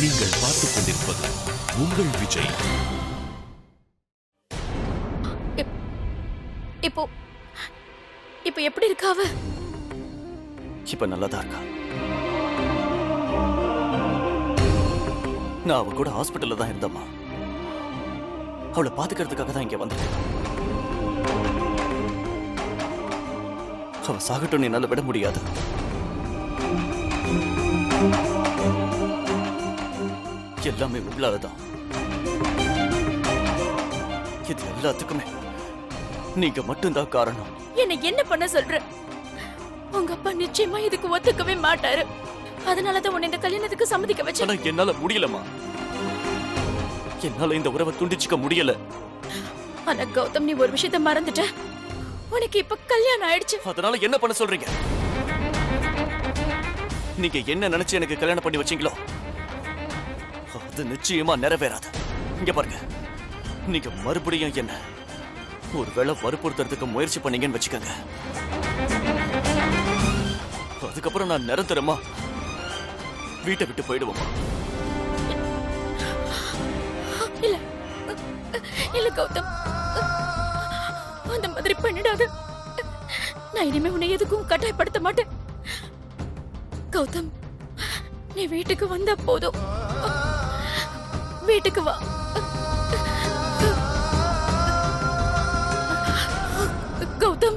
நீங்கள் பார்த்துக் கொண்டிருப்பது உங்கள் விஜய் இப்போ இப்போ எப்படி இருக்காவ இப்ப நல்லதா இருக்கா நான் அவ கூட ஹாஸ்பிட்டல்ல தான் இருந்தம்மா அவளை பாத்துக்கிறதுக்காக தான் இங்க வந்தேன் அவ சாகட்டும் என்னால விட முடியாது எல்லாமே உங்களாலதான் இது எல்லாத்துக்குமே நீங்க மட்டும்தான் காரணம் என்ன என்ன பண்ண சொல்ற உங்க அப்பா நிச்சயமா இதுக்கு ஒத்துக்கவே மாட்டாரு அதனாலதான் உன்னை இந்த கல்யாணத்துக்கு சம்மதிக்க வச்சேன் ஆனா என்னால முடியலமா என்னால இந்த உறவை துண்டிச்சுக்க முடியல ஆனா கௌதம் நீ ஒரு விஷயத்த மறந்துட்ட உனக்கு இப்ப கல்யாணம் ஆயிடுச்சு அதனால என்ன பண்ண சொல்றீங்க நீங்க என்ன நினைச்சு எனக்கு கல்யாணம் பண்ணி வச்சீங்களோ அது நிச்சயமா நிறைவேறாது இங்க பாருங்க நீங்க மறுபடியும் என்ன ஒருவேளை வற்புறுத்துறதுக்கு முயற்சி பண்ணீங்கன்னு வச்சுக்கோங்க அதுக்கப்புறம் நான் நிரந்தரமா வீட்டை விட்டு போயிடுவோமா இல்ல இல்ல கௌதம் அந்த மாதிரி பண்ணிடாத நான் இனிமே உன்னை எதுக்கும் கட்டாயப்படுத்த மாட்டேன் கௌதம் நீ வீட்டுக்கு வந்தா போதும் வீட்டுக்கு வா கௌதம்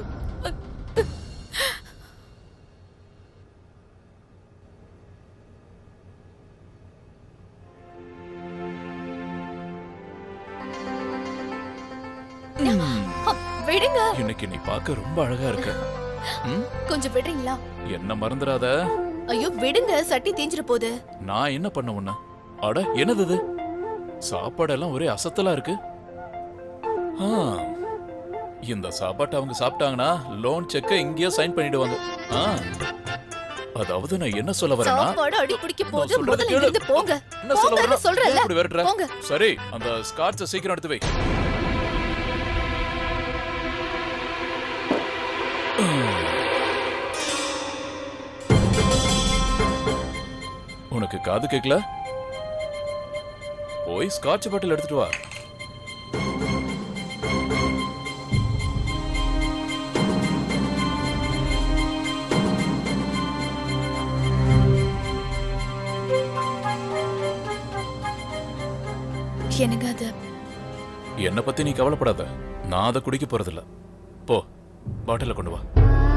விடுங்க இன்னைக்கு நீ பார்க்க ரொம்ப அழகா இருக்க ம்? கொஞ்சம் விடுறீங்களா என்ன மறந்துடாத ஐயோ விடுங்க சட்டி தேஞ்சிர போகுது நான் என்ன பண்ண உன்ன அட என்னது இது சாப்பாடெல்லாம் ஒரே அசத்தலா இருக்கு ஆ, இந்த சாப்பாட்டை அவங்க சாப்பிட்டாங்கன்னா லோன் செக்க இங்கேயே சைன் பண்ணிடுவாங்க ஆ, அதாவது நான் என்ன சொல்ல வரேன்னா சாப்பாடு அடி பிடிக்க நான் போது சொல்றதை முதல்ல கேளு. இருந்து போங்க என்ன சொல்ல போங்கன்னு வரேன்னா, சொல்றேன்ல. ஏன் இப்படி விரட்டுற? போங்க. சரி அந்த ஸ்காட்ச சீக்கிரம் எடுத்து வை உனக்கு காது கேட்கல போய் ஸ்காட்ச் பாட்டில் எடுத்துட்டு வா எனக்கு அது என்னை பத்தி நீ கவலைப்படாத நான் அதை குடிக்க போறதில்ல போ பாட்டில கொண்டு வா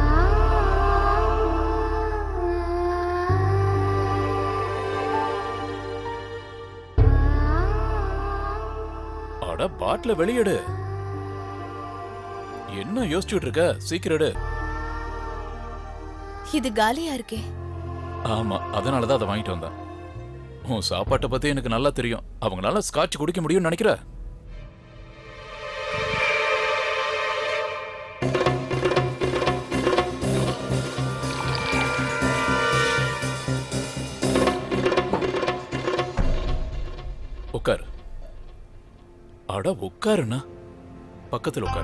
அட பாட்டில வெளியெடு என்ன யோசிச்சுட்டு இருக்க சீக்கிரம் எடு இது காலியா இருக்கே ஆமா அதனாலதான் அதை வாங்கிட்டு வந்தேன் உன் சாப்பாட்டை பத்தி எனக்கு நல்லா தெரியும் அவங்களால ஸ்காட்ச் குடிக்க முடியும்னு நினைக்கிற உட்காரு அட உட்காருண்ணா பக்கத்துல உட்காரு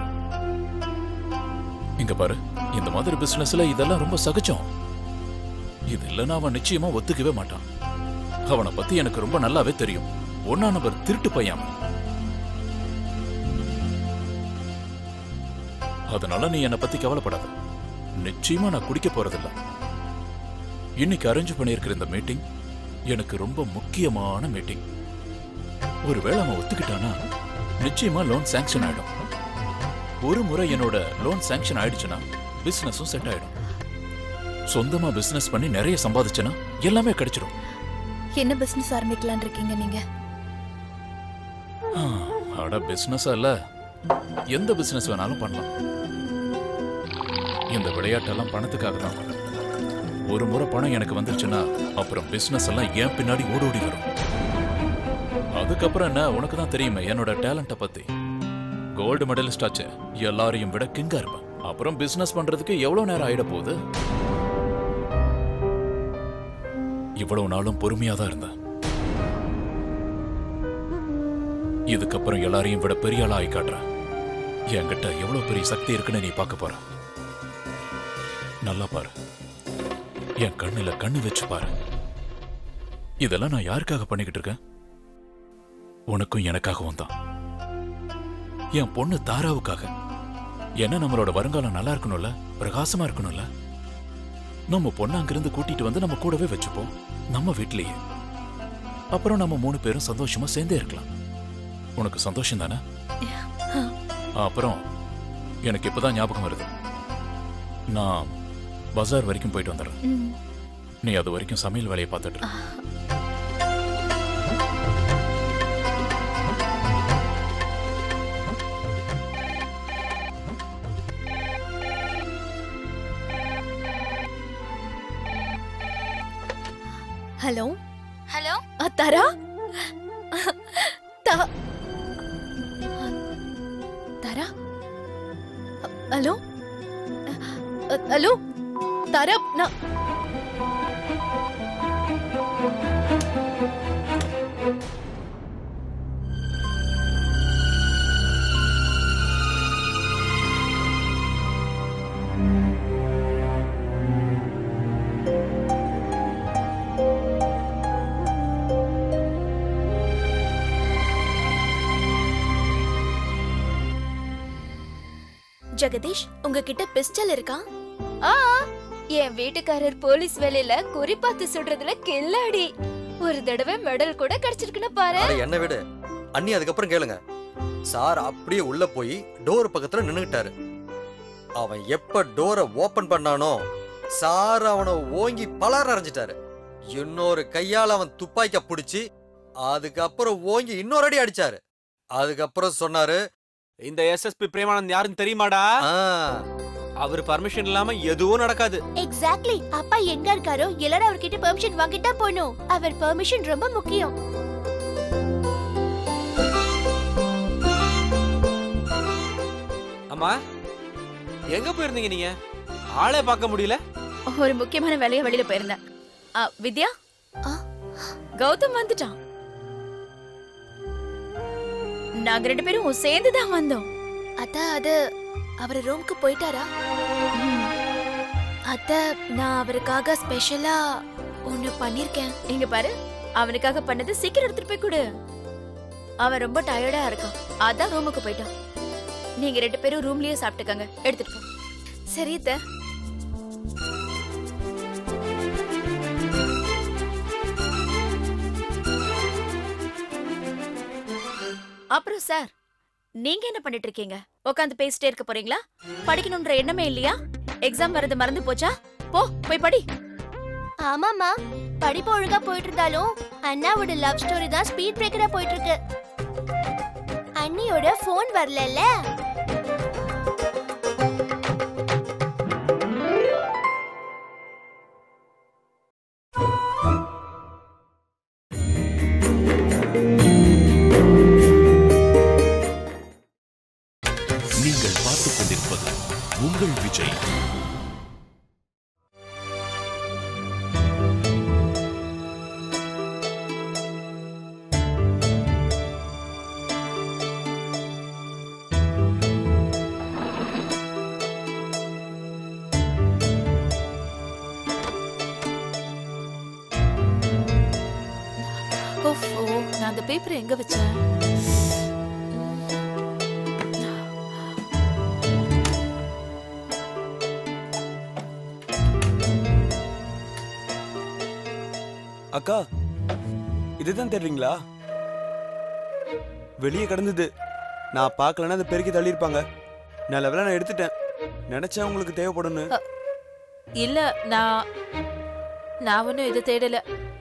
இங்க பாரு இந்த மாதிரி பிசினஸ்ல இதெல்லாம் ரொம்ப சகஜம் இது இல்லைன்னா அவன் நிச்சயமா ஒத்துக்கவே மாட்டான் அவனை பத்தி எனக்கு ரொம்ப நல்லாவே தெரியும் ஒன்னா நம்பர் திருட்டு பையன் அவன். அதனால நீ என்னை பத்தி கவலைப்படாத நிச்சயமா நான் குடிக்க போறதில்ல இன்னைக்கு அரேஞ்ச் பண்ணியிருக்கிற இந்த மீட்டிங் எனக்கு ரொம்ப முக்கியமான மீட்டிங் ஒருவேளை அவன் ஒத்துக்கிட்டானா நிச்சயமா லோன் சாங்ஷன் ஆயிடும் ஒரு முறை என்னோட லோன் சாங்ஷன் ஆயிடுச்சுன்னா பிசினஸும் செட் ஆயிடும் சொந்தமா பிசினஸ் பண்ணி நிறைய சம்பாதிச்சேன்னா எல்லாமே கிடைச்சிடும் என்ன பிசினஸ் ஆரம்பிக்கலாம்னு இருக்கீங்க நீங்க ஆ, அட பிசினஸ் இல்ல எந்த பிசினஸ் வேணாலும் பண்ணலாம் இந்த விளையாட்டெல்லாம் பணத்துக்காக தான் ஒரு முறை பணம் எனக்கு வந்துருச்சுன்னா அப்புறம் பிசினஸ் எல்லாம் ஏன் பின்னாடி ஓடோடி வரும் அதுக்கப்புறம் என்ன உனக்கு தான் தெரியுமே என்னோட டேலண்ட்டை பத்தி கோல்டு மெடலிஸ்ட் ஆச்சு எல்லாரையும் விட கிங்கா இருப்பேன் அப்புறம் பிசினஸ் பண்றதுக்கு எவ்வளவு நேரம் ஆயிட போகுது இவ்வளவு நாளும் பொறுமையா தான் இருந்தேன் இதுக்கப்புறம் எல்லாரையும் விட பெரிய ஆளா ஆகி காட்டுறேன் என்கிட்ட எவ்வளவு பெரிய சக்தி இருக்குன்னு நீ பார்க்க போற நல்லா பாரு என் கண்ணுல கண்ணு வச்சு பாரு இதெல்லாம் நான் யாருக்காக பண்ணிக்கிட்டு இருக்கேன் உனக்கும் எனக்காகவும் தான் என் பொண்ணு தாராவுக்காக என்ன நம்மளோட வருங்காலம் நல்லா இருக்கணும்ல பிரகாசமா இருக்கணும்ல நம்ம பொண்ணை அங்கிருந்து கூட்டிட்டு வந்து நம்ம கூடவே வச்சுப்போம் நம்ம வீட்லயே அப்புறம் நம்ம மூணு பேரும் சந்தோஷமா சேர்ந்தே இருக்கலாம் உனக்கு சந்தோஷம் தானே அப்புறம் எனக்கு இப்பதான் ஞாபகம் வருது நான் பஜார் வரைக்கும் போயிட்டு வந்துடுறேன் ம். நீ அது வரைக்கும் சமையல் வேலையை பார்த்துட்டு இரு. ஹலோ ஹலோ தாரா தா- தாரா அ- ஹலோ அ- ஹலோ தாரா நான் ஜெகதீஷ் உங்ககிட்ட பிஸ்டல் இருக்கா ஆ என் வீட்டுக்காரர் போலீஸ் வேலையில குறி பார்த்து சுடுறதுல கில்லாடி ஒரு தடவை மெடல் கூட கிடைச்சிருக்குன்னு பாரு அட என்ன விடு அண்ணி அதுக்கப்புறம் கேளுங்க சார் அப்படியே உள்ள போய் டோர் பக்கத்துல நின்னுக்கிட்டாரு அவன் எப்ப டோரை ஓபன் பண்ணானோ சார் அவனை ஓங்கி பலர் அரைஞ்சிட்டாரு இன்னொரு கையால அவன் துப்பாக்கிய புடிச்சு அதுக்கப்புறம் ஓங்கி இன்னொரு அடி அடிச்சாரு அதுக்கப்புறம் சொன்னாரு இந்த எஸ்எஸ்பி பிரேமானந்த் யாருன்னு தெரியுமாடா "ஆ, அவர் பர்மிஷன் இல்லாம எதுவும் நடக்காது எக்ஸாக்ட்லி அப்பா எங்க இருக்காரோ எல்லாரும் அவர்கிட்ட பெர்மிஷன் வாங்கிட்டா போகணும் அவர் பெர்மிஷன் ரொம்ப முக்கியம் அம்மா எங்க போயிருந்தீங்க நீங்க ஆளே பார்க்க முடியல ஒரு முக்கியமான வேலையா வெளியில போயிருந்தேன் ஆ, வித்யா ஆ. கௌதம் வந்துட்டான் நாங்க ரெண்டு பேரும் சேர்ந்து தான் வந்தோம் அத்தா அது அவர் ரூம்க்கு போயிட்டாரா ம். அத்த நான் அவருக்காக ஸ்பெஷலா ஒன்னு பண்ணிருக்கேன் இங்க பாரு அவனுக்காக பண்ணது சீக்கிரம் எடுத்துட்டு போய் கொடு அவன் ரொம்ப டயர்டா இருக்கான் அதான் ரூமுக்கு போயிட்டான் நீங்க ரெண்டு பேரும் ரூம்லயே சாப்பிட்டுக்கங்க எடுத்துட்டு போ சரி அத்தை. அப்புறம் சார் நீங்க என்ன பண்ணிட்டு இருக்கீங்க உட்காந்து பேசிட்டே இருக்க போறீங்களா படிக்கணும்ன்ற எண்ணமே இல்லையா எக்ஸாம் வரது மறந்து போச்சா போ போய் படி ஆமாமா படிப்பு ஒழுங்கா போயிட்டு இருந்தாலும் அண்ணாவோட லவ் ஸ்டோரி தான் ஸ்பீட் பிரேக்கரா போயிட்டு இருக்கு அண்ணியோட ஃபோன் வரலல்ல நீங்கள் பார்த்துக் கொண்டிருப்பது உங்கள் விஜய் ஓஃபோ நான் அந்த பேப்பரை எங்க வச்சேன் அக்கா இதுதான் தெரியுங்களா வெளியே கிடந்தது நான் பார்க்கலன்னா அதை பெருக்கி தள்ளியிருப்பாங்க நல்ல வேளை நான் எடுத்துட்டேன் நினைச்சா உங்களுக்கு தேவைப்படும்னு இல்ல நான் நான் ஒன்னும் இது தேடல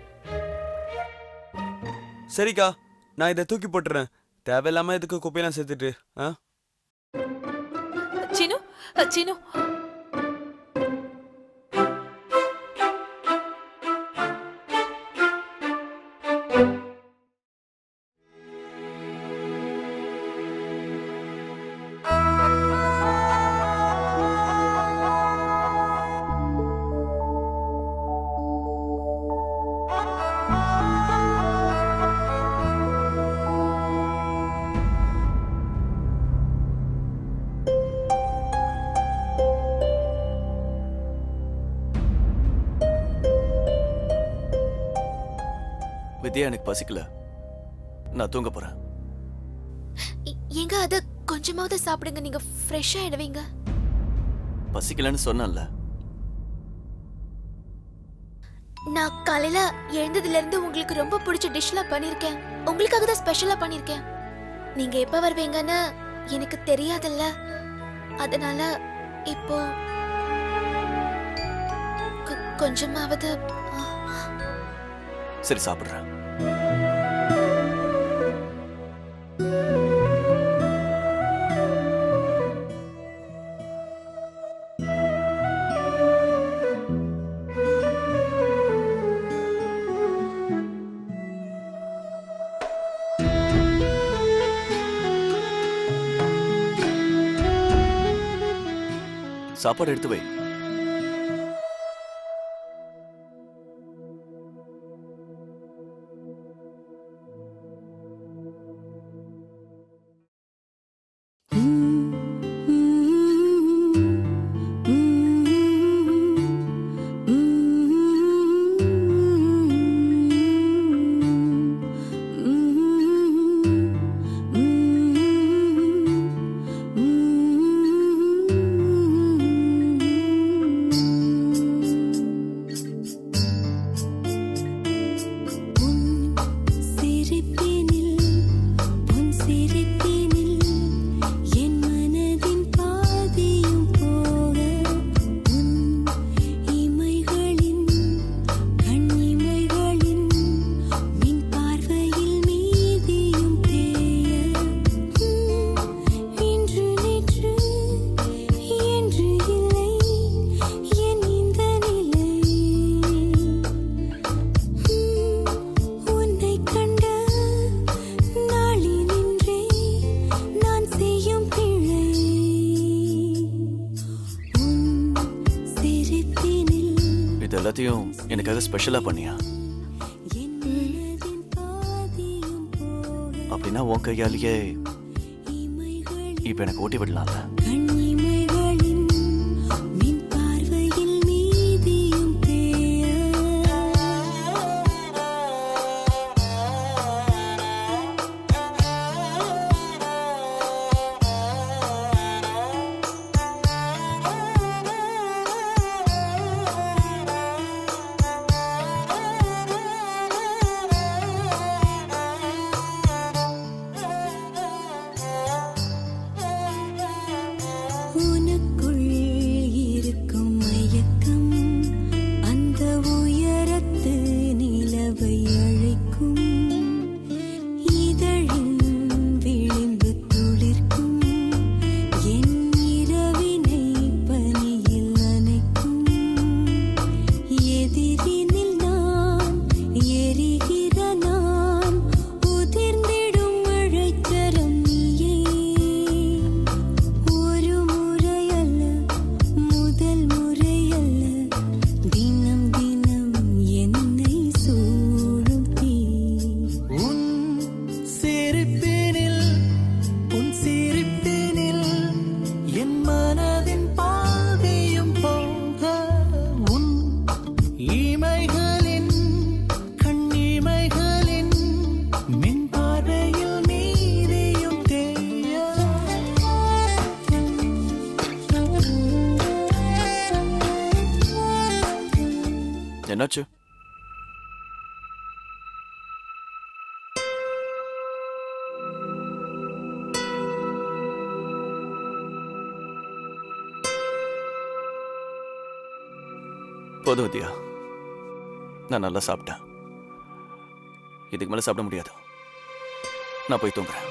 சரிக்கா நான் இதை தூக்கி போட்டுறேன் தேவையில்லாம இதுக்கு குப்பையெல்லாம் சேர்த்துட்டு ஆ சினு சினு வித்யா எனக்கு பசிக்கல நான் தூங்க போறேன் எ- ஏங்க அத கொஞ்சமாவது சாப்பிடுங்க நீங்க ஃப்ரெஷ்ஷா ஆயிடுவீங்க பசிக்கலன்னு சொன்னேன்ல நான் காலையில எழுந்ததுல இருந்து உங்களுக்கு ரொம்ப பிடிச்ச டிஷ்லாம் பண்ணிருக்கேன் உங்களுக்காக தான் ஸ்பெஷலா பண்ணிருக்கேன் நீங்க எப்ப வருவீங்கன்னு எனக்கு தெரியாதுல்ல அதனால இப்போ கொ- கொஞ்சமாவது ஆ, சரி சாப்பிடுறேன் சாப்பாடு எடுத்து வை சிரிப்பினில் உன் சிரிப்பினில் என் மனதின் பாதியும் போக உன் இமைகளின் கண் இமைகளின் மின் பார்வையில் மீதியும் தேய இன்று நேற்று என்று இல்லை என் இந்த நிலை உன்னை கண்ட நாளினின்றே நான் செய்யும் பிழை உன் சிரிப்பினில் இது எல்லாத்தையும் எனக்காக ஸ்பெஷலா பண்ணியா என் மனதின் பாதியும் போக அப்படின்னா உன் கையாலேயே இமைகளின் இப்ப எனக்கு ஓட்டி விடலாம்ல கண் இமைகளின் மின் பார்வையில் மீதியும் தேய உனக்குள் இருக்கும் மயக்கம் அந்த உயரத்து நிலவை அழைக்கும் இதழின் விளிம்பு துளிர்க்கும் என் இரவினை பனியில் நனைக்கும் எதிரினில் நான் எரிகிற நான் உதிர்ந்திடும் மழைச்சரம் நீயே ஒரு முறை அல்ல முதல் முறை அல்ல தினம் தினம் என்னை சூழும் தீ உன் சிரிப்பினில் உன் சிரிப்பினில் என் மனதின் பாதியும் போக உன் இமைகளின் கண்ணிமைகளின் மின் பார்வையில் நீதியும் தேய என்னாச்சு போதும் வித்யா நான் நல்லா சாப்பிட்டேன் இதுக்கு மேல சாப்பிட முடியாது நான் போய் தூங்குறேன்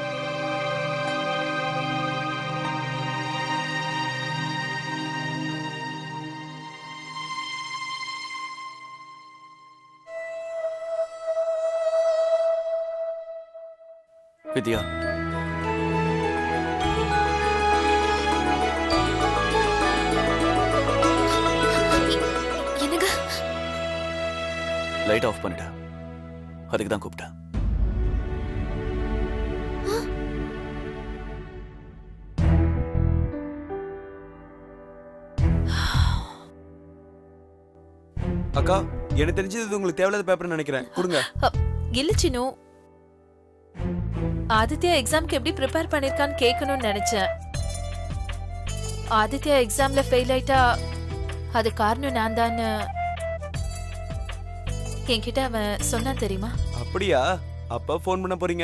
வித்யா என்னங்க லைட் ஆஃப் பண்ணிடு அதுக்கு தான் கூப்பிட்டேன் அக்கா எனக்கு தெரிஞ்சது இது உங்களுக்கு தேவையில்லாத பேப்பர்னு நினைக்கிறேன் கொடுங்க இல்ல சினு ஆதித்யா எக்ஸாம்க்கு எப்படி ப்ரிப்பேர் பண்ணிருக்கான்னு கேட்கணும்னு நினைச்சேன் ஆதித்யா எக்ஸாம்ல ஃபெயில் ஆயிட்டா அது காரணம் நான் தான் என்கிட்ட அவன் சொன்னான் தெரியுமா அப்படியா அப்ப ஃபோன் பண்ண போறீங்க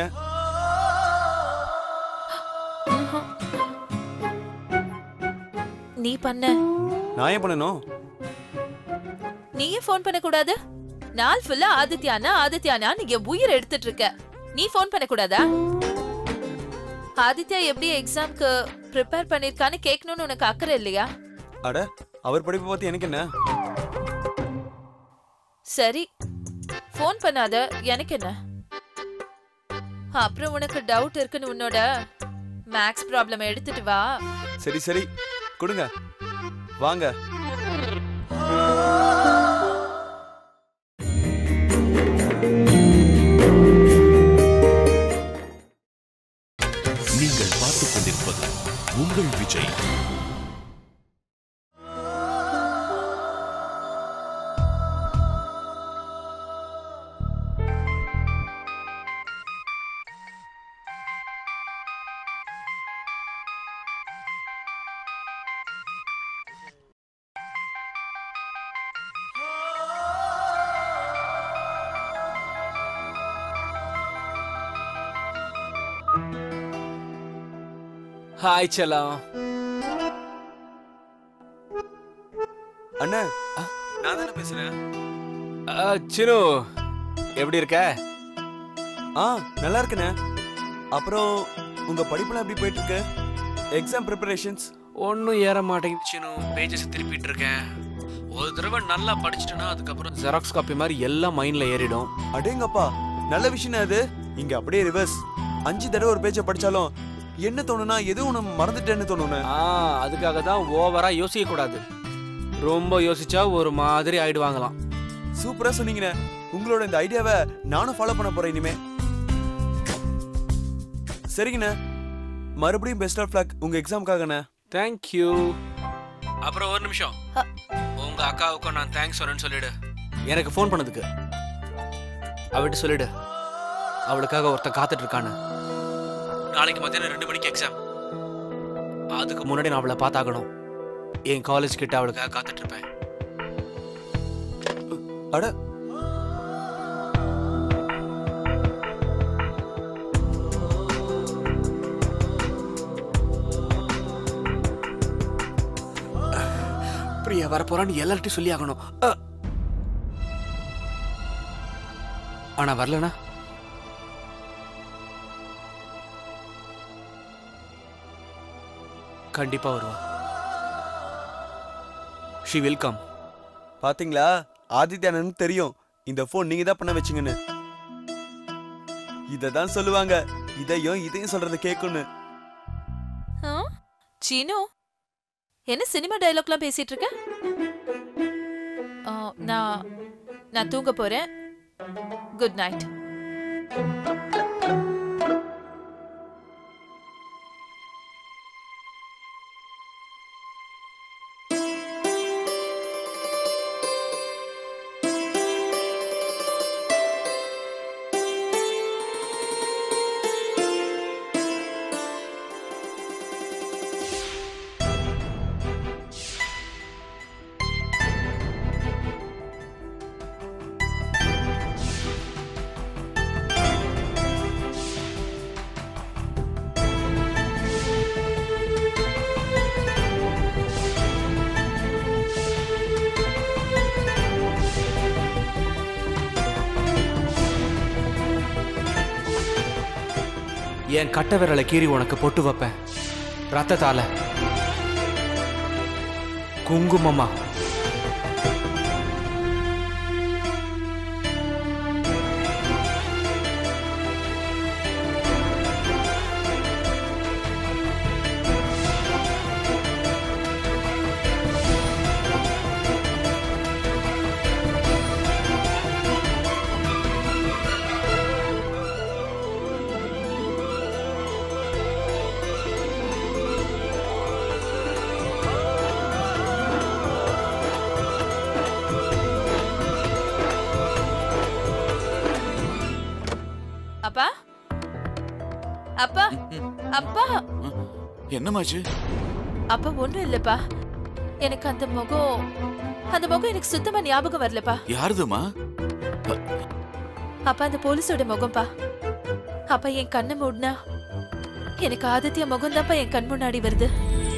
நீ பண்ண நான் ஏன் பண்ணணும் நீயே ஃபோன் பண்ண கூடாது நாள் ஃபுல்லா ஆதித்யானா ஆதித்யானா நீங்க உயிர் எடுத்துட்டு இருக்க நீ ஃபோன் பண்ண கூடாதா ஆதித்யா எப்படி எக்ஸாம்க்கு ப்ரிப்பேர் பண்ணிருக்கான்னு கேட்கணும்னு உனக்கு அக்கறை இல்லையா அட அவர் படிப்பை பார்த்து எனக்கு என்ன சரி ஃபோன் பண்ணாத எனக்கு என்ன அப்புறம் உனக்கு டவுட் இருக்குன்னு உன்னோட மேக்ஸ் ப்ராப்ளம் எடுத்துட்டு வா சரி சரி கொடுங்க வாங்க நீங்கள் பார்த்துக் கொண்டிருப்பது உங்கள் விஜய் ஹாய் செல்லம் அண்ணா நான் தானே பேசுறேன் ஆ, சினு எப்படி இருக்க ஆ நல்லா இருக்கண்ணே அப்புறம் உங்க படிப்புலாம் எப்படி போயிட்டு இருக்கு எக்ஸாம் ப்ரிப்பரேஷன்ஸ் ஒன்றும் ஏற மாட்டேங்குது சினு பேஜஸ் திருப்பிட்டு இருக்கேன் ஒரு தடவை நல்லா படிச்சிட்டேன்னா அதுக்கப்புறம் ஜெராக்ஸ் காப்பி மாதிரி எல்லாம் மைண்ட்ல ஏறிடும் அடேங்கப்பா நல்ல விஷயம் அது இங்க அப்படியே ரிவர்ஸ் அஞ்சு தடவை ஒரு பேஜை படிச்சாலும் என்ன தோணுனா எதுவும் ஒன்று மறந்துட்டேன்னு தோணுண்ணே ஆ அதுக்காக தான் ஓவரா யோசிக்க கூடாது ரொம்ப யோசிச்சா ஒரு மாதிரி ஆயிடுவாங்களாம் சூப்பரா சொன்னீங்கண்ணே உங்களோட இந்த ஐடியாவை நானும் ஃபாலோ பண்ண போறேன் இனிமே சரிங்கண்ணே மறுபடியும் பெஸ்ட் ஆஃப் லக் உங்க எக்ஸாம்க்காகண்ணே தேங்க்யூ அப்புறம் ஒரு நிமிஷம் உங்க அக்காவுக்கும் நான் தேங்க்ஸ் சொல்றேன்னு சொல்லிடு எனக்கு ஃபோன் பண்ணதுக்கு அவட்ட சொல்லிடு அவளுக்காக ஒருத்தன் காத்துட்டு இருக்கான்னு நாளைக்கு மத்தியானம் ரெண்டு மணிக்கு எக்ஸாம் அதுக்கு முன்னாடி நான் அவளை பார்த்தாகணும் என் காலேஜ் கிட்ட அவளுக்காக காத்துட்டு இருப்பேன் அட பிரியா வரப்போறான்னு எல்லார்ட்டையும் சொல்லி ஆகணும் அ. ஆனா வரலனா கண்டிப்பா வருவா ஷி வெல்கம் பாத்தீங்களா ஆதித்யானன்னு தெரியும் இந்த ஃபோன் நீங்க தான் பண்ண வச்சீங்கன்னு இதை தான் சொல்லுவாங்க இதையும் இதையும் சொல்றத கேட்கும்னு ஆ? சீனு என்ன சினிமா டயலாக்லாம் பேசிட்டு இருக்க ஆ, நான் நான் தூங்க போறேன் குட் நைட் என் கட்ட விரலை கீறி உனக்கு பொட்டு வைப்பேன் ரத்தத்தால குங்குமமா அப்பா அப்பா அப்பா என்னமாச்சு அப்பா ஒண்ணும் இல்லப்பா எனக்கு அந்த முகம் அந்த முகம் எனக்கு சுத்தமா ஞாபகம் வரலப்பா யாருதுமா அப்பா அந்த போலீஸோட முகம்பா அப்பா என் கண்ணை மூடினா எனக்கு ஆதித்ய முகம் தான்ப்பா என் கண் முன்னாடி வருது